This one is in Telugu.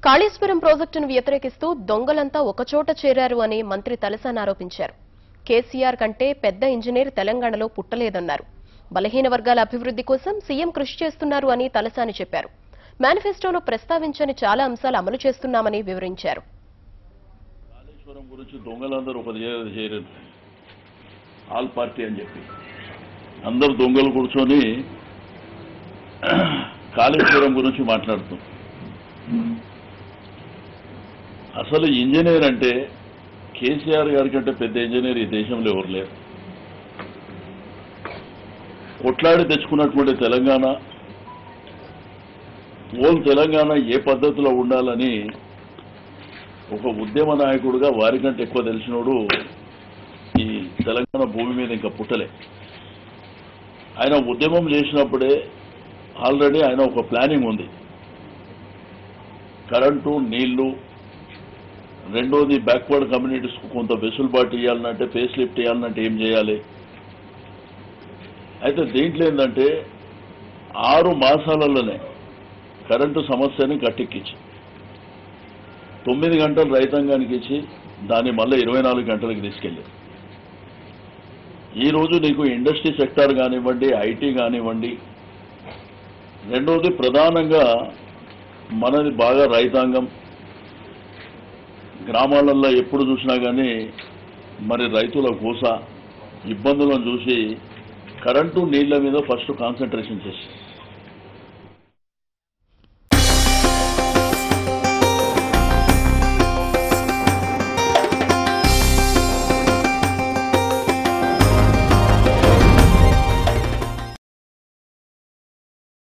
కాళేశ్వరం ప్రాజెక్టును వ్యతిరేకిస్తూ దొంగలంతా ఒకచోట చేరారు అని మంత్రి తలసాని ఆరోపించారు కేసీఆర్ కంటే పెద్ద ఇంజనీర్ తెలంగాణలో పుట్టలేదన్నారు బలహీన వర్గాల అభివృద్ధి కోసం సీఎం కృషి చేస్తున్నారు అని తలసాని చెప్పారు మేనిఫెస్టోలో ప్రస్తావించని చాలా అంశాలు అమలు చేస్తున్నామని వివరించారు కాళేశ్వరం గురించి దొంగలందరూ ఒక దగ్గర చేరారు ఆల్ పార్టీ అని చెప్పి అందరు దొంగలు కూర్చొని కాళేశ్వరం గురించి మాట్లాడుతాం అసలు ఇంజనీర్ అంటే కేసీఆర్ గారి కంటే పెద్ద ఇంజనీర్ ఈ దేశంలో ఎవరు లేరు కొట్లాడి తెచ్చుకున్నటువంటి తెలంగాణ ఓల్ తెలంగాణ ఏ పద్ధతిలో ఉండాలని ఒక ఉద్యమ నాయకుడుగా వారికంటే ఎక్కువ తెలిసినోడు ఈ తెలంగాణ భూమి మీద ఇంకా పుట్టలే ఆయన ఉద్యమం చేసినప్పుడే ఆల్రెడీ ఆయన ఒక ప్లానింగ్ ఉంది కరెంటు నీళ్లు రెండోది బ్యాక్వర్డ్ కమ్యూనిటీస్కు కొంత వెసులుబాటు ఇవ్వాలంటే ఫేస్ లిఫ్ట్ ఇవ్వాలంటే ఏం చేయాలి అయితే దీంట్లో ఏంటంటే ఆరు మాసాలలోనే కరెంటు సమస్యని గట్టెక్కించి తొమ్మిది గంటలు రైతాంగానికి ఇచ్చి దాన్ని మళ్ళీ ఇరవై నాలుగు గంటలకు తీసుకెళ్ళి ఈరోజు నీకు ఇండస్ట్రీ సెక్టార్ కానివ్వండి ఐటీ కానివ్వండి రెండవది ప్రధానంగా మనది బాగా రైతాంగం గ్రామాలలో ఎప్పుడు చూసినా కానీ మరి రైతుల కోస ఇబ్బందులను చూసి కరెంటు నీళ్ల మీద ఫస్ట్ కాన్సన్ట్రేషన్ చేసి